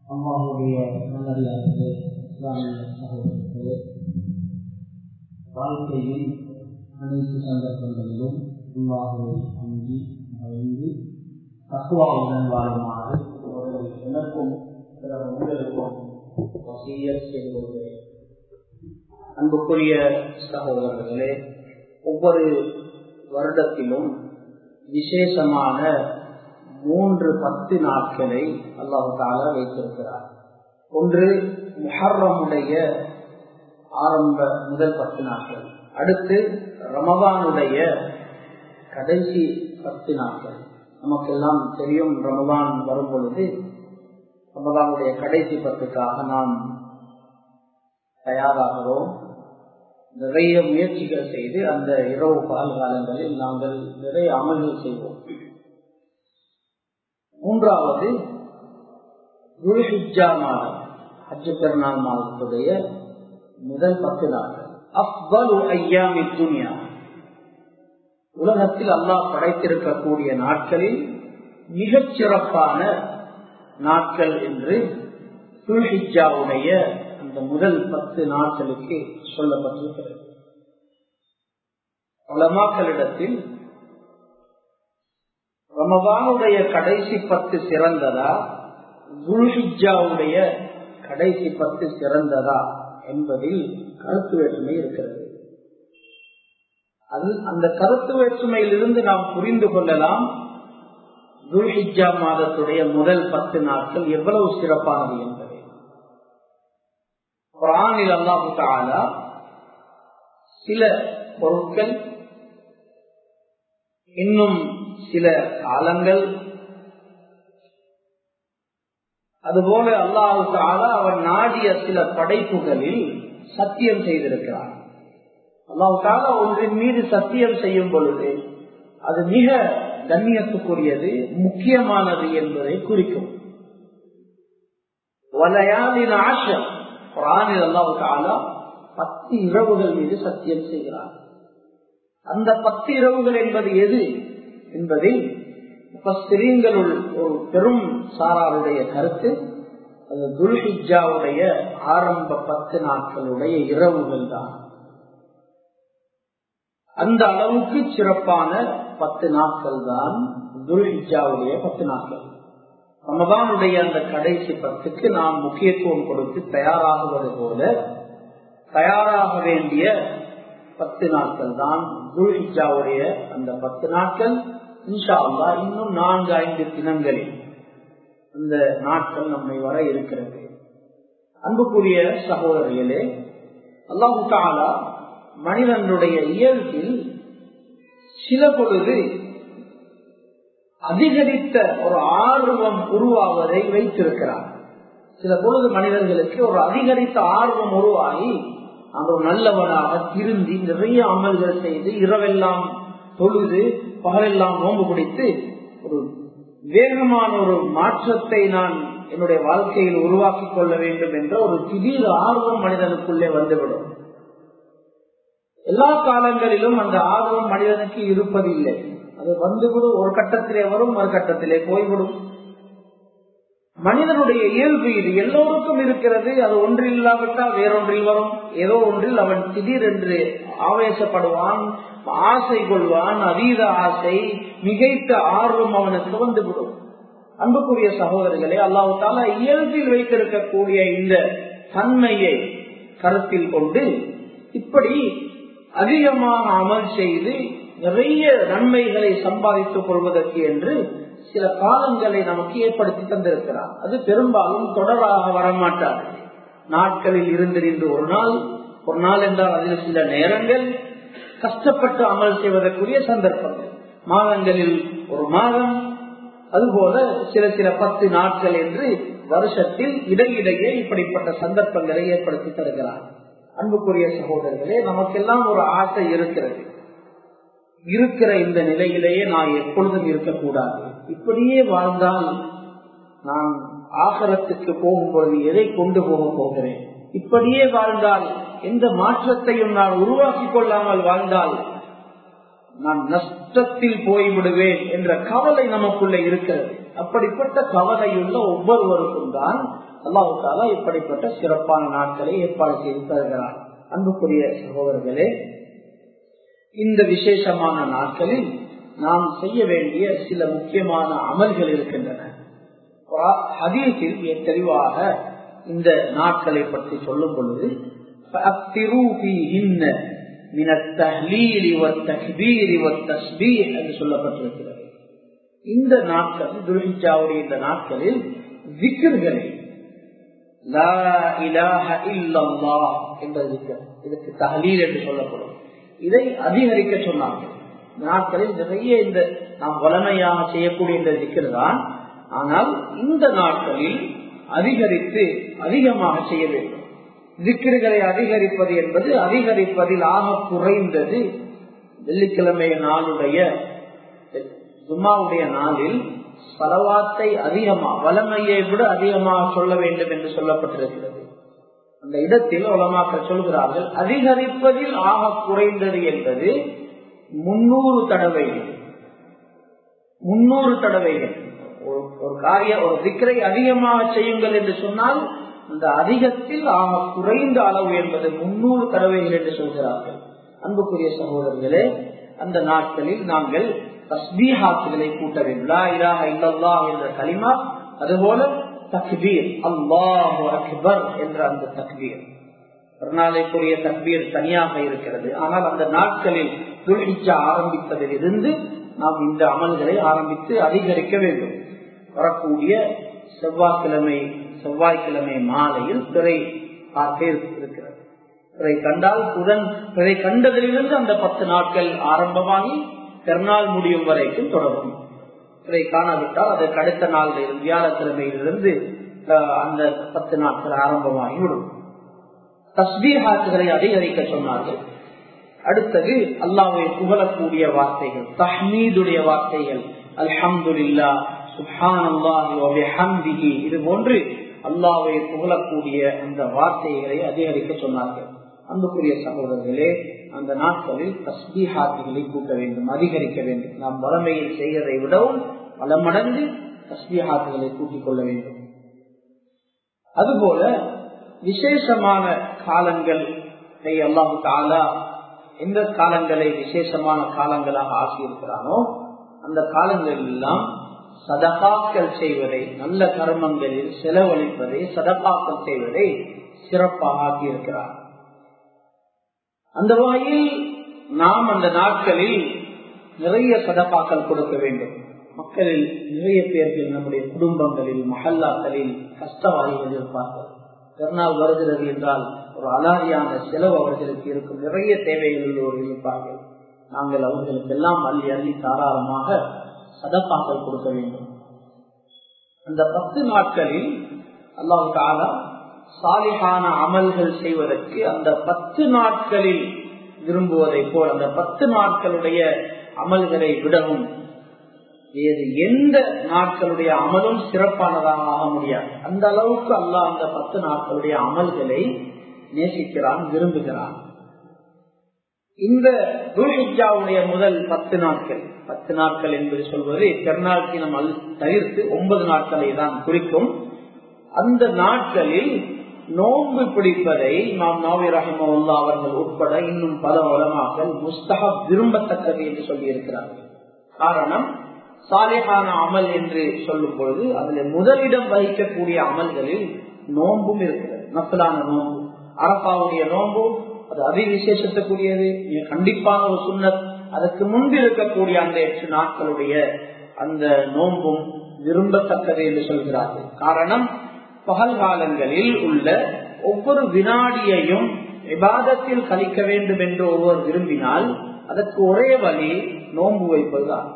அம்மாவுடைய நல்லடியார்களே இஸ்லாமிய சகோதரர்களே வாழ்க்கையில் அனைத்து சந்தர்ப்பங்களிலும் அல்லாஹுவை அங்கி மறைந்து தக்குவாவுடன் வாழுமாறு அவர்கள் எனக்கும் பிற உங்களுக்கும் வசியத் செய்து கொள்கிறேன் அன்புக்குரிய சகோதரர்களே ஒவ்வொரு வருடத்திலும் விசேஷமான மூன்று பத்து நாட்களை அல்லாஹு தாலா வைத்திருக்கிறார் ஒன்று முஹர்ரமுடைய ஆரம்ப முதல் பத்து நாட்கள் அடுத்து ரமபானுடைய கடைசி பத்து நாட்கள் நமக்கெல்லாம் தெரியும் ரமபான் வரும் பொழுது ரமபானுடைய கடைசி பத்துக்காக நாம் தயாராகிறோம் நிறைய முயற்சிகள் செய்து அந்த இரவு பால் காலங்களில் நாங்கள் நிறைய அமல்கள் செய்வோம் மூன்றாவது குருஹிஜா மாதம் ஹஜ்ஜ பெருநாள் மாதத்துடைய முதல் பத்து நாட்கள் அஃபலு ஐயாமி துனியா உலகத்தில் அல்லாஹ் படைத்திருக்கக்கூடிய நாட்களில் மிகச் சிறப்பான நாட்கள் என்று துல்ஹிஜாவுடைய அந்த முதல் பத்து நாட்களுக்கு சொல்லப்பட்டிருக்கிறது பலமாக்களிடத்தில் ரமபானுடைய கடைசி பத்து சிறந்ததா குல்ஹிஜாவுடைய கடைசி பத்து சிறந்ததா என்பதில் கருத்து வேற்றுமை இருக்கிறது அது அந்த கருத்து வேற்றுமையிலிருந்து நாம் புரிந்து கொள்ளலாம் துல்ஹிஜா மாதத்துடைய முதல் பத்து நாட்கள் எவ்வளவு சிறப்பானது என்பதை குரானில் அல்லாஹு தாலா சில பொருட்கள் இன்னும் சில காலங்கள் அதுபோல அல்லாஹு தாலா அவர் நாடிய சில படைப்புகளில் சத்தியம் செய்திருக்கிறார் அல்லாஹு தாலா ஒன்றின் மீது சத்தியம் செய்யும் பொழுது அது மிக கண்ணியத்துக்குரியது முக்கியமானது என்பதை குறிக்கும் வலையாளின் ஆஷம் குரானில் அல்லாஹு தாலா பத்து இரவுகள் மீது சத்தியம் செய்கிறார் அந்த பத்து இரவுகள் என்பது எது என்பதில் முப்பஸ்திரீங்களுள் ஒரு பெரும் சாராருடைய கருத்து அது துல்ஹிஜாவுடைய ஆரம்ப பத்து நாட்களுடைய இரவுகள் தான் அந்த அளவுக்கு சிறப்பான பத்து நாட்கள் தான் துல்ஹிஜாவுடைய பத்து நாட்கள் ரமதானுடைய அந்த கடைசி பத்துக்கு நாம் முக்கியத்துவம் கொடுத்து தயாராகுவது போல தயாராக வேண்டிய பத்து நாட்கள் தான் துல்ஹிஜாவுடைய அந்த பத்து நாட்கள் இன்ஷா அல்லா இன்னும் நான்கு ஐந்து தினங்களில் அந்த நாட்கள் நம்மை வர இருக்கிறது அன்புக்குரிய சகோதரர்களே அல்லாஹு தாலா மனிதனுடைய இயல்பில் சில பொழுது அதிகரித்த ஒரு ஆர்வம் உருவாவதை வைத்திருக்கிறார் சில பொழுது மனிதர்களுக்கு ஒரு அதிகரித்த ஆர்வம் உருவாகி அவர் நல்லவனாக திருந்தி நிறைய அமல்கள் செய்து இரவெல்லாம் தொழுது பகலெல்லாம் நோம்பு பிடித்து ஒரு வேகமான ஒரு மாற்றத்தை நான் என்னுடைய வாழ்க்கையில் உருவாக்கி கொள்ள வேண்டும் என்ற ஒரு திடீர் ஆர்வம் மனிதனுக்குள்ளே வந்துவிடும் எல்லா காலங்களிலும் அந்த ஆர்வம் மனிதனுக்கு இருப்பதில்லை அது வந்துவிடும் ஒரு கட்டத்திலே வரும் மறு கட்டத்திலே போய்விடும் மனிதனுடைய இயல்பு இது எல்லோருக்கும் இருக்கிறது அது ஒன்றில் இல்லாவிட்டால் வேறொன்றில் வரும் ஏதோ ஒன்றில் அவன் திடீரென்று ஆவேசப்படுவான் ஆசை கொள்வான் அதீத ஆசை மிகைத்த ஆர்வம் அவனுக்கு வந்துவிடும் அன்புக்குரிய சகோதரர்களே அல்லாஹு தாலா இயல்பில் வைத்திருக்கக்கூடிய இந்த தன்மையை கருத்தில் கொண்டு இப்படி அதிகமாக அமல் செய்து நிறைய நன்மைகளை சம்பாதித்துக் கொள்வதற்கு என்று சில காலங்களை நமக்கு ஏற்படுத்தி தந்திருக்கிறார் அது பெரும்பாலும் தொடராக வரமாட்டார் நாட்களில் இருந்து நின்று ஒரு நாள் ஒரு நாள் என்றால் அதில் சில நேரங்கள் கஷ்டப்பட்டு அமல் செய்வதற்குரிய சந்தர்ப்பங்கள் மாதங்களில் ஒரு மாதம் அதுபோல சில சில பத்து நாட்கள் என்று வருஷத்தில் இடையிடையே இப்படிப்பட்ட சந்தர்ப்பங்களை ஏற்படுத்தி தருகிறார் அன்புக்குரிய சகோதரர்களே நமக்கெல்லாம் ஒரு ஆசை இருக்கிறது இருக்கிற இந்த நிலையிலேயே நான் எப்பொழுதும் இருக்கக்கூடாது இப்படியே வாழ்ந்தால் நான் ஆகரத்துக்கு போகும்பொழுது எதை கொண்டு போக போகிறேன் இப்படியே வாழ்ந்தால் எந்த மாற்றத்தையும் நான் உருவாக்கி கொள்ளாமல் வாழ்ந்தால் நான் நஷ்டத்தில் போய்விடுவேன் என்ற கவலை நமக்குள்ள இருக்கிறது அப்படிப்பட்ட கவலையுள்ள ஒவ்வொருவருக்கும் தான் அல்லாவுக்காக இப்படிப்பட்ட சிறப்பான நாட்களை ஏற்பாடு செய்து தருகிறார் அன்புக்குரிய சகோதரர்களே இந்த விசேஷமான நாட்களில் நாம் செய்ய வேண்டிய சில முக்கியமான அமல்கள் இருக்கின்றன ஹதீஸில் தெளிவாக இந்த நாட்களை பற்றி சொல்லும் பொழுது என்று சொல்லப்பட்டிருக்கிறது இந்த நாட்கள் துல்ஹிஜாவுடைய இந்த நாட்களில் விக்கிர்களை என்ற விக்கர் இதுக்கு தஹலீல் என்று சொல்லப்படும் இதை அதிகரிக்க சொன்னார்கள் நாட்களில் நிறைய இந்த நாம் வளமையாக செய்யக்கூடிய இந்த திக்கர் தான் ஆனால் இந்த நாட்களில் அதிகரித்து அதிகமாக செய்ய வேண்டும் திக்கிர்களை அதிகரிப்பது என்பது அதிகரிப்பதில் ஆக குறைந்தது வெள்ளிக்கிழமை நாளுடைய ஜும்மாவுடைய நாளில் பலவாத்தை அதிகமா வளமையை விட அதிகமாக சொல்ல வேண்டும் என்று சொல்லப்பட்டிருக்கிறது அந்த இடத்தில் உலமாக்கள் சொல்கிறார்கள் அதிகரிப்பதில் ஆக குறைந்தது என்பது முன்னூறு தடவைகள் முன்னூறு தடவைகள் ஒரு காரிய ஒரு திக்கரை அதிகமாக செய்யுங்கள் என்று சொன்னால் அந்த அதிகத்தில் ஆக குறைந்த அளவு என்பது முன்னூறு தடவைகள் என்று சொல்கிறார்கள் அன்புக்குரிய சகோதரர்களே அந்த நாட்களில் நாங்கள் தஸ்பீஹாத்துகளை கூட்ட வேண்டும் என்ற களிமா அதுபோல தக்பீர் அல்லாஹு அக்பர் என்ற அந்த தக்பீர் ஒரு நாளைக்குரிய தக்பீர் தனியாக இருக்கிறது ஆனால் அந்த நாட்களில் துல்ஹிச்சா ஆரம்பிப்பதில் இருந்து நாம் இந்த அமல்களை ஆரம்பித்து அதிகரிக்க வேண்டும் வரக்கூடிய செவ்வாய்க்கிழமை செவ்வாய்க்கிழமை மாலையில் பிறை பார்க்க இருக்கிறது பிறை கண்டால் புதன் பிறை கண்டதிலிருந்து அந்த பத்து நாட்கள் ஆரம்பமாகி பெருநாள் முடியும் வரைக்கும் தொடரும் இதை காணாவிட்டால் அதற்கு அடுத்த நாள் வியாழக்கிழமையிலிருந்து அந்த பத்து நாட்கள் ஆரம்பமாகி விடும் தஸ்பீஹாத்துகளை அதிகரிக்க சொன்னார்கள் அடுத்தது அல்லாவை புகழக்கூடிய வார்த்தைகள் தஹ்மீதுடைய வார்த்தைகள் அல்ஹம்துல்லா சுஹானி இது போன்று அல்லாவை புகழக்கூடிய அந்த வார்த்தைகளை அதிகரிக்க சொன்னார்கள் அன்புக்குரிய சகோதரர்களே அந்த நாட்களில் தஸ்பீஹாத்துகளை கூட்ட வேண்டும் அதிகரிக்க வேண்டும் நாம் வளமையில் செய்வதை விடவும் பல மடங்கு தஸ்பீஹாத்துகளை கூட்டிக் கொள்ள வேண்டும் அதுபோல விசேஷமான காலங்கள் அல்லாஹு தாலா எந்த காலங்களை விசேஷமான காலங்களாக ஆக்கியிருக்கிறானோ அந்த காலங்கள் எல்லாம் சதகாக்கள் செய்வதை நல்ல கர்மங்களில் செலவழிப்பதை சதகாக்கள் செய்வதை சிறப்பாக ஆக்கியிருக்கிறார் அந்த வகையில் நாம் அந்த நாட்களில் நிறைய சதப்பாக்கள் கொடுக்க வேண்டும் மக்களில் நிறைய பேர்கள் நம்முடைய குடும்பங்களில் மஹல்லாக்களில் கஷ்டவாதிகள் இருப்பார்கள் பெருநாள் வருகிறது என்றால் ஒரு அலாதியான செலவு அவர்களுக்கு இருக்கும் நிறைய தேவைகளில் ஒரு இருப்பார்கள் நாங்கள் அவர்களுக்கு எல்லாம் அள்ளி அள்ளி தாராளமாக சதப்பாக்கள் கொடுக்க வேண்டும் அந்த பத்து நாட்களில் அல்லாஹு தாலா சாலிகான அமல்கள் செய்வதற்கு அந்த பத்து நாட்களில் விரும்புவதை போல் அந்த பத்து நாட்களுடைய அமல்களை விடவும் வேறு எந்த நாட்களுடைய அமலும் சிறப்பானதாக ஆக முடியாது அந்த அளவுக்கு அல்லாஹ் அந்த பத்து நாட்களுடைய அமல்களை நேசிக்கிறான் விரும்புகிறான் இந்த துல்ஹிஜாவுடைய முதல் பத்து நாட்கள் பத்து நாட்கள் என்பது சொல்வது பெருநாள் தினம் தவிர்த்து ஒன்பது நாட்களை தான் குறிக்கும் அந்த நாட்களில் நோன்பு பிடிப்பதை நாம் நாவி ரஹமுல்லா அவர்கள் உட்பட இன்னும் பல உலமாக்கள் முஸ்தகப் விரும்பத்தக்கது என்று சொல்லி இருக்கிறார்கள் காரணம் சாலிஹான அமல் என்று சொல்லும் பொழுது அதுல முதலிடம் வகிக்கக்கூடிய அமல்களில் நோன்பும் இருக்கிறது நக்கலான நோன்பு அரப்பாவுடைய நோன்பு அது அதிவிசேஷத்துக்குரியது கண்டிப்பான ஒரு சுண்ணத் அதற்கு முன்பு இருக்கக்கூடிய அந்த எட்டு நாட்களுடைய அந்த நோன்பும் விரும்பத்தக்கது என்று சொல்கிறார்கள் காரணம் பகல் காலங்களில் உள்ள ஒவ்வொரு வினாடியையும் விவாதத்தில் கழிக்க வேண்டும் என்று ஒருவர் விரும்பினால் அதற்கு ஒரே வழி நோன்பு வைப்பதுதான்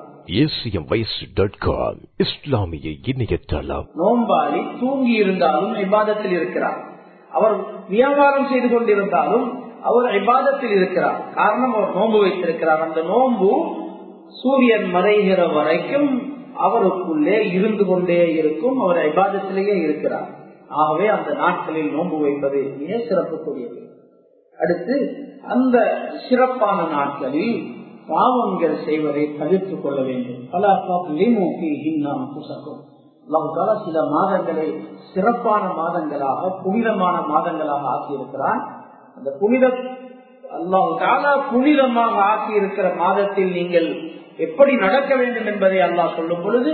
இஸ்லாமிய இணையதளம் நோம்பாளி தூங்கி இருந்தாலும் விவாதத்தில் இருக்கிறார் அவர் வியாபாரம் செய்து கொண்டிருந்தாலும் அவர் விவாதத்தில் இருக்கிறார் காரணம் அவர் நோன்பு வைத்திருக்கிறார் அந்த நோன்பு சூரியன் மறைகிற வரைக்கும் அவருக்குள்ளே இருந்து கொண்டே இருக்கும் அவர் விவாதத்திலேயே இருக்கிறார் ஆகவே அந்த நாட்களில் நோன்பு வைப்பது மிக சிறப்புக்குரியது அடுத்து அந்த சிறப்பான நாட்களில் பாவங்கள் செய்வதை தவிர்த்துக் கொள்ள வேண்டும் பல புசக்கும் அல்லாஹால சில மாதங்களை சிறப்பான மாதங்களாக புனிதமான மாதங்களாக ஆக்கியிருக்கிறான் அந்த புனித அல்லாஹால புனிதமாக ஆக்கி இருக்கிற மாதத்தில் நீங்கள் எப்படி நடக்க வேண்டும் என்பதை அல்லாஹ் சொல்லும் பொழுது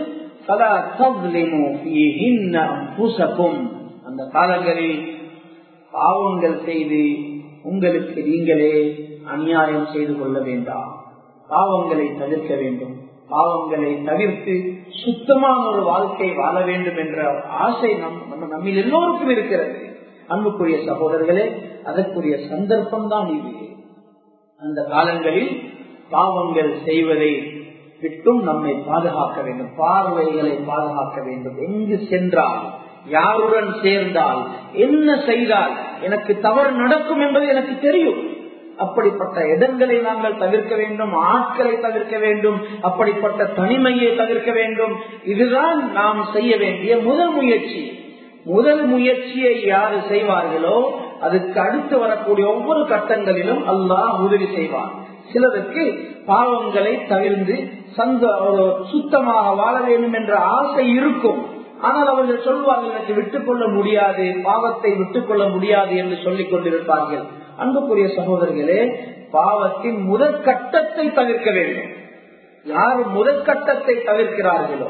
அந்த காலங்களில் பாவங்கள் செய்து உங்களுக்கு நீங்களே அநியாயம் செய்து கொள்ள வேண்டாம் பாவங்களை தவிர்க்க வேண்டும் பாவங்களை தவிர்த்து சுத்தமான ஒரு வாழ்க்கை வாழ வேண்டும் என்ற ஆசை நம் நம்ம நம்மில் எல்லோருக்கும் இருக்கிறது அன்புக்குரிய சகோதரர்களே அதற்குரிய சந்தர்ப்பம் தான் இது அந்த காலங்களில் பாவங்கள் செய்வதை விட்டும் நம்மை பாதுகாக்க வேண்டும் பார்வைகளை பாதுகாக்க வேண்டும் எங்கு சென்றால் யாருடன் சேர்ந்தால் என்ன செய்தால் எனக்கு தவறு நடக்கும் என்பது எனக்கு தெரியும் அப்படிப்பட்ட இடங்களை நாங்கள் தவிர்க்க வேண்டும் ஆட்களை தவிர்க்க வேண்டும் அப்படிப்பட்ட தனிமையை தவிர்க்க வேண்டும் இதுதான் நாம் செய்ய வேண்டிய முதல் முயற்சி முதல் முயற்சியை யாரு செய்வார்களோ அதுக்கு அடுத்து வரக்கூடிய ஒவ்வொரு கட்டங்களிலும் அல்லாஹ் உதவி செய்வார் சிலருக்கு பாவங்களை தவிர்ந்து சந்த சுத்தமாக வாழ வேண்டும் என்ற ஆசை இருக்கும் ஆனால் அவர்கள் சொல்வார்கள் எனக்கு விட்டுக் கொள்ள முடியாது பாவத்தை விட்டுக் கொள்ள முடியாது என்று சொல்லிக் கொண்டிருப்பார்கள் அன்புக்குரிய சகோதரர்களே பாவத்தின் முதற் கட்டத்தை தவிர்க்க வேண்டும் யார் முதற் கட்டத்தை தவிர்க்கிறார்களோ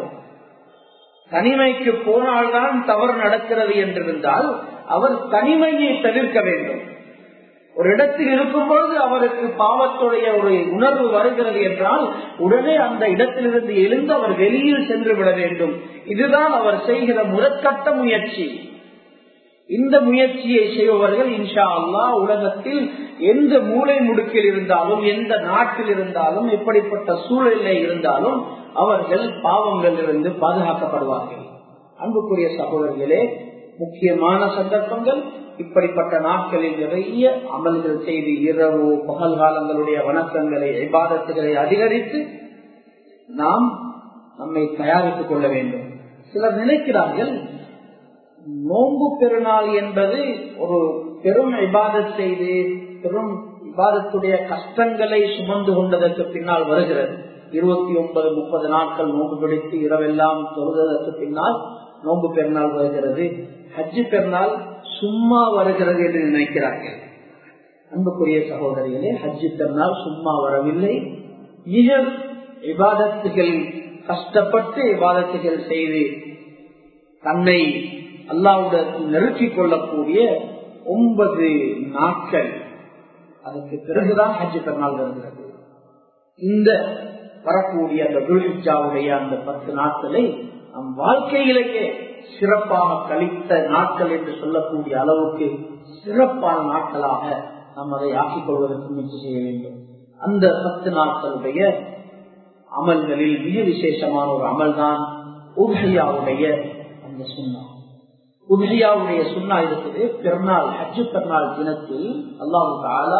தனிமைக்கு போனால்தான் தவறு நடக்கிறது என்றிருந்தால் அவர் தனிமையை தவிர்க்க வேண்டும் ஒரு இடத்தில் இருக்கும் பொழுது அவருக்கு பாவத்துடைய ஒரு உணர்வு வருகிறது என்றால் உடனே அந்த இடத்திலிருந்து எழுந்து அவர் வெளியில் சென்று விட வேண்டும் இதுதான் அவர் செய்கிற முதற்கட்ட முயற்சி இந்த முயற்சியை செய்பவர்கள் இன்ஷா அல்லா உலகத்தில் எந்த மூளை முடுக்கில் இருந்தாலும் எந்த நாட்டில் இருந்தாலும் எப்படிப்பட்ட சூழலில் இருந்தாலும் அவர்கள் பாவங்கள் இருந்து பாதுகாக்கப்படுவார்கள் அன்புக்குரிய சகோதரர்களே முக்கியமான சந்தர்ப்பங்கள் இப்படிப்பட்ட நாட்களில் நிறைய அமல்கள் செய்து இரவு பகல் காலங்களுடைய வணக்கங்களை விவாதத்துகளை அதிகரித்து நாம் நம்மை தயாரித்துக் கொள்ள வேண்டும் சிலர் நினைக்கிறார்கள் நோன்பு பெருநாள் என்பது ஒரு பெரும் இபாதத் செய்து பெரும் இபாதத்துடைய கஷ்டங்களை சுமந்து கொண்டதற்கு பின்னால் வருகிறது இருபத்தி ஒன்பது முப்பது நாட்கள் நோன்பு பிடித்து இரவெல்லாம் தொழுதற்கு பின்னால் நோன்பு பெருநாள் வருகிறது ஹஜ்ஜு பெருநாள் சும்மா வருகிறது என்று நினைக்கிறார்கள் அன்புக்குரிய சகோதரிகளே ஹஜ்ஜு பெருநாள் சும்மா வரவில்லை மிக விவாதத்துகள் கஷ்டப்பட்டு விவாதத்துகள் செய்து தன்னை அல்லாவுடன் நெருக்கிக் கொள்ளக்கூடிய ஒன்பது நாட்கள் அதற்கு பிறகுதான் ஹஜ்ஜு பெருநாள் வருகிறது இந்த வரக்கூடிய அந்த துல்ஹிஜாவுடைய அந்த பத்து நாட்களை நம் வாழ்க்கையிலேயே சிறப்பாக கழித்த நாட்கள் என்று சொல்லக்கூடிய அளவுக்கு சிறப்பான நாட்களாக நாம் அதை ஆக்கிக் கொள்வதற்கு முயற்சி செய்ய வேண்டும் அந்த பத்து நாட்களுடைய அமல்களில் மிக விசேஷமான ஒரு அமல் தான் உதயாவுடைய அந்த சுண்ணா உதயாவுடைய சுண்ணா இருக்குது பெருநாள் ஹஜ்ஜு பெருநாள் தினத்தில் அல்லாஹு தாலா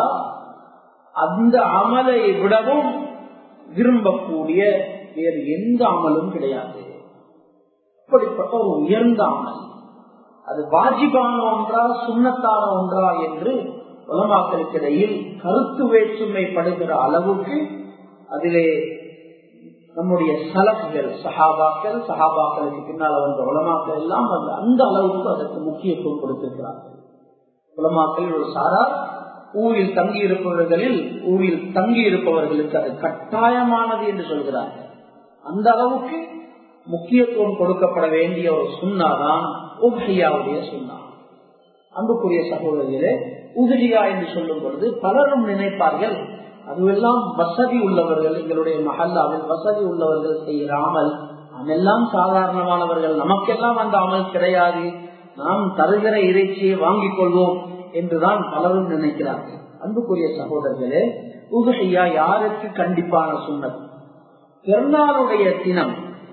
அந்த அமலை விடவும் விரும்பக்கூடிய வேறு எந்த அமலும் கிடையாது அப்படிப்பட்ட ஒரு உயர்ந்த அமல் அது வாஜிபான ஒன்றா சுண்ணத்தான ஒன்றா என்று உலமாக்களுக்கிடையில் கருத்து வேற்றுமை படுகிற அளவுக்கு அதிலே நம்முடைய சலப்புகள் சஹாபாக்கள் சஹாபாக்களுக்கு பின்னால் வந்த உலமாக்கள் எல்லாம் அந்த அளவுக்கு அதற்கு முக்கியத்துவம் கொடுத்திருக்கிறார்கள் உலமாக்கள் ஒரு சாரார் ஊரில் தங்கி இருப்பவர்களில் ஊரில் தங்கி இருப்பவர்களுக்கு அது கட்டாயமானது என்று சொல்கிறார்கள் அந்த அளவுக்கு முக்கியத்துவம் கொடுக்கப்பட வேண்டிய ஒரு சுண்ணாதான் உபஹியாவுடைய சுண்ணா அன்புக்குரிய சகோதரிகளே உதரியா என்று சொல்லும் பொழுது பலரும் நினைப்பார்கள் அதுவெல்லாம் வசதி உள்ளவர்கள் எங்களுடைய மஹல்லாவில் வசதி உள்ளவர்கள் செய்கிற அமல் நாமெல்லாம் சாதாரணமானவர்கள் நமக்கெல்லாம் அந்த அமல் கிடையாது நாம் தருகிற இறைச்சியை வாங்கிக் கொள்வோம் என்றுதான் பலரும் நினைக்கிறார்கள் அன்புக்குரிய சகோதரர்களே உதகையா யாருக்கு கண்டிப்பான சுண்ணத் பெருநாளுடைய தினம்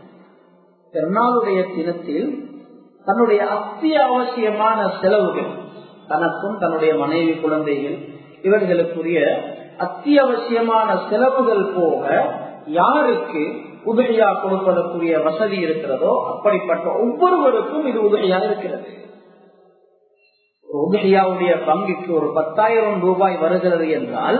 பெருநாளுடைய தினத்தில் தன்னுடைய அத்தியாவசியமான செலவுகள் தனக்கும் தன்னுடைய மனைவி குழந்தைகள் இவர்களுக்குரிய அத்தியாவசியமான செலவுகள் போக யாருக்கு உதவியா கொடுப்பதற்குரிய வசதி இருக்கிறதோ அப்படிப்பட்ட ஒவ்வொருவருக்கும் இது உதவியா இருக்கிறது உதவியாவுடைய பங்குக்கு ஒரு பத்தாயிரம் ரூபாய் வருகிறது என்றால்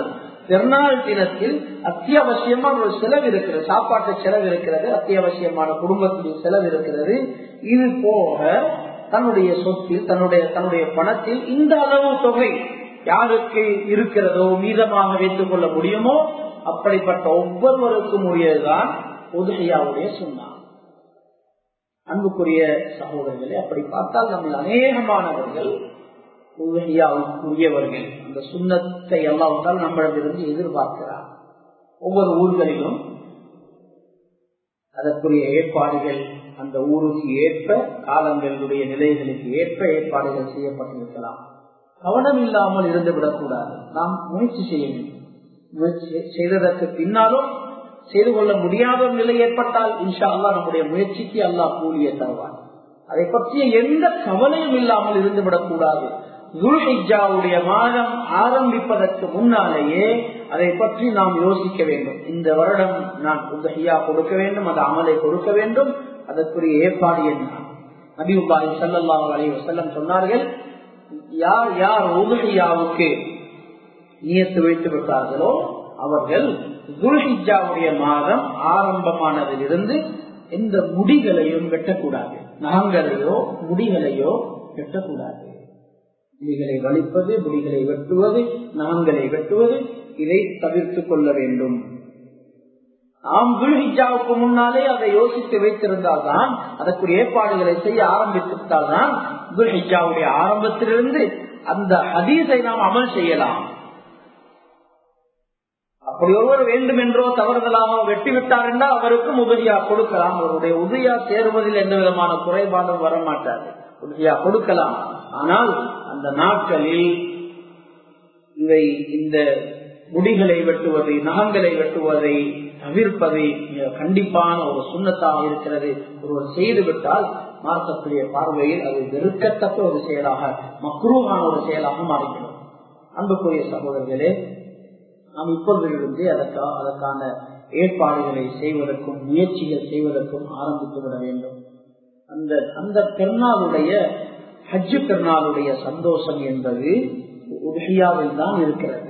பெருநாள் தினத்தில் அத்தியாவசியமான ஒரு செலவு இருக்கிறது சாப்பாட்டு செலவு இருக்கிறது அத்தியாவசியமான குடும்பத்துடைய செலவு இருக்கிறது இது போக தன்னுடைய சொத்தில் தன்னுடைய தன்னுடைய பணத்தில் இந்த அளவு தொகை யாருக்கு இருக்கிறதோ மீதமாக வைத்துக் கொள்ள முடியுமோ அப்படிப்பட்ட ஒவ்வொருவருக்கும் உரியதுதான் உதகையாவுடைய சொன்னார் அன்புக்குரிய சகோதரர்களே அப்படி பார்த்தால் நம்ம அநேகமானவர்கள் உதகையாவுக்குரியவர்கள் அந்த சுண்ணத்தை எல்லாவற்றால் நம்மளிடமிருந்து எதிர்பார்க்கிறார் ஒவ்வொரு ஊர்களிலும் அதற்குரிய ஏற்பாடுகள் அந்த ஊருக்கு ஏற்ப காலங்களுடைய நிலைகளுக்கு ஏற்ப ஏற்பாடுகள் செய்யப்பட்டிருக்கலாம் கவனம் இல்லாமல் இருந்து விடக்கூடாது நாம் முயற்சி செய்ய வேண்டும் முயற்சி செய்ததற்கு பின்னாலும் செய்து கொள்ள முடியாத ஒரு நிலை ஏற்பட்டால் இன்ஷா அல்லா நம்முடைய முயற்சிக்கு அல்லாஹ் கூலியை தருவார் அதை பற்றிய எந்த கவலையும் இல்லாமல் இருந்து விடக்கூடாது துல்ஹிஜாவுடைய மாதம் ஆரம்பிப்பதற்கு முன்னாலேயே அதை பற்றி நாம் யோசிக்க வேண்டும் இந்த வருடம் நான் உதகையா கொடுக்க வேண்டும் அந்த அமலை கொடுக்க வேண்டும் அதற்குரிய ஏற்பாடு என்ன நபிபாய் சல்லா அலி வசல்லம் சொன்னார்கள் யார் யார் உதகையாவுக்கு நியத்து வைத்து விட்டார்களோ அவர்கள் துல்ஹிஜாவுடைய மாதம் ஆரம்பமானதிலிருந்து எந்த முடிகளையும் வெட்டக்கூடாது நகங்களையோ முடிகளையோ வெட்டக்கூடாது முடிகளை வலிப்பது முடிகளை வெட்டுவது நகங்களை வெட்டுவது இதை தவிர்த்து கொள்ள வேண்டும் நாம் துல்ஹிஜாவுக்கு முன்னாலே அதை யோசித்து வைத்திருந்தால் தான் அதற்குரிய ஏற்பாடுகளை செய்ய ஆரம்பித்திருந்தால் தான் துல்ஹிஜாவுடைய ஆரம்பத்திலிருந்து அந்த ஹதீஸை நாம் அமல் செய்யலாம் அப்படி ஒருவர் வேண்டும் என்றோ தவறுதலாக வெட்டி விட்டார் என்றால் அவருக்கும் உதவியா கொடுக்கலாம் அவருடைய உதவியா சேருவதில் எந்த விதமான குறைபாடும் வரமாட்டாது உதவியா கொடுக்கலாம் ஆனால் அந்த நாட்களில் இதை இந்த முடிகளை வெட்டுவதை நகங்களை வெட்டுவதை தவிர்ப்பதை கண்டிப்பான ஒரு சுண்ணத்தாக இருக்கிறது ஒருவர் செய்து விட்டால் மார்க்கத்துடைய பார்வையில் அது வெறுக்கத்தக்க ஒரு செயலாக மக்ரூவான ஒரு செயலாக மாறிவிடும் அன்புக்குரிய சகோதரர்களே நாம் இப்பொழுதிலிருந்து அதற்கா அதற்கான ஏற்பாடுகளை செய்வதற்கும் முயற்சிகள் செய்வதற்கும் ஆரம்பித்து விட வேண்டும் அந்த அந்த பெருநாளுடைய ஹஜ்ஜு பெருநாளுடைய சந்தோஷம் என்பது உதகியாவில் தான் இருக்கிறது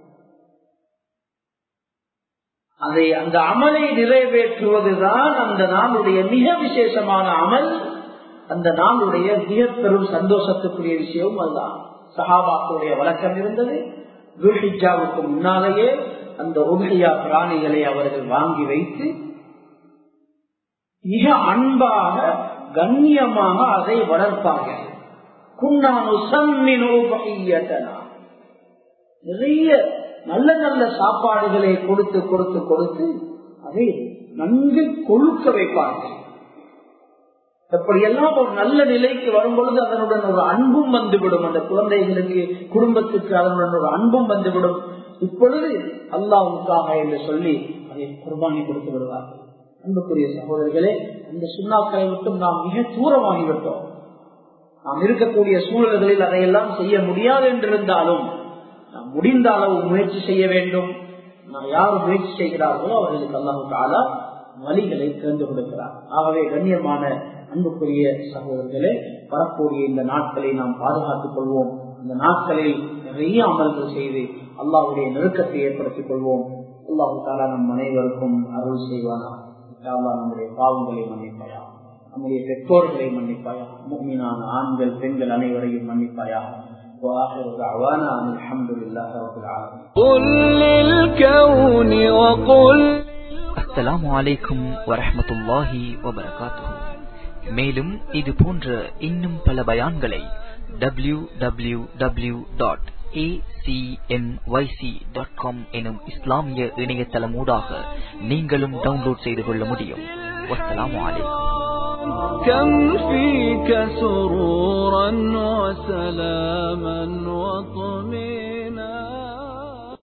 அதை அந்த அமலை நிறைவேற்றுவதுதான் அந்த நாளுடைய மிக விசேஷமான அமல் அந்த நாளுடைய மிக பெரும் சந்தோஷத்துக்குரிய விஷயமும் அதுதான் சஹாபாக்களுடைய வழக்கம் இருந்தது துல்ஹிஜாவுக்கு முன்னாலேயே அந்த உதகையா பிராணிகளை அவர்கள் வாங்கி வைத்து மிக அன்பாக கண்ணியமாக அதை வளர்ப்பார்கள் நிறைய நல்ல நல்ல சாப்பாடுகளை கொடுத்து கொடுத்து கொடுத்து அதை நன்கு கொழுக்க வைப்பார்கள் எப்படியெல்லாம் ஒரு நல்ல நிலைக்கு வரும் பொழுது அதனுடன் ஒரு அன்பும் வந்துவிடும் அந்த குழந்தைகளுக்கு குடும்பத்துக்கு அதனுடன் ஒரு அன்பும் வந்துவிடும் இப்பொழுது அல்லாவுக்காக என்று சொல்லி அதை குர்பானி கொடுத்து விடுவார்கள் அன்புக்குரிய சகோதரர்களே அந்த சுண்ணாக்களை விட்டும் நாம் மிக தூரமாகிவிட்டோம் நாம் இருக்கக்கூடிய சூழல்களில் அதையெல்லாம் செய்ய முடியாது என்றிருந்தாலும் நாம் முடிந்த அளவு முயற்சி செய்ய வேண்டும் நாம் யார் முயற்சி செய்கிறார்களோ அவர்களுக்கு அல்லாஹு தாலா வழிகளை திறந்து கொடுக்கிறார் ஆகவே கண்ணியமான அன்புக்குரிய சகோதரர்களே வரக்கூடிய இந்த நாட்களை நாம் பாதுகாத்துக் கொள்வோம் இந்த நாட்களில் நிறைய அமல்கள் செய்து அல்லாவுடைய நெருக்கத்தை ஏற்படுத்திக் கொள்வோம் அல்லாஹு தாலா நம் அனைவருக்கும் அருள் செய்வானா நம்முடைய பாவங்களை மன்னிப்பாயா நம்முடைய பெற்றோர்களை மன்னிப்பாயா முக்மீனான ஆண்கள் பெண்கள் அனைவரையும் மன்னிப்பாயா وآخر دعوانا أن الحمد لله رب العالمين قل للكون وقل அஸ்ஸலாமு அலைக்கும் வரஹ்மத்துல்லாஹி வபரகாத்துஹு மேலும் இது போன்ற இன்னும் பல பயான்களை டபிள்யூ டபிள்யூ டபிள்யூ டாட் எனும் இஸ்லாமிய இணையதளமூடாக நீங்களும் டவுன்லோட் செய்து கொள்ள முடியும் வஸ்ஸலாமு அலைக்கும் كم فيك سرورا وسلاما وطهورا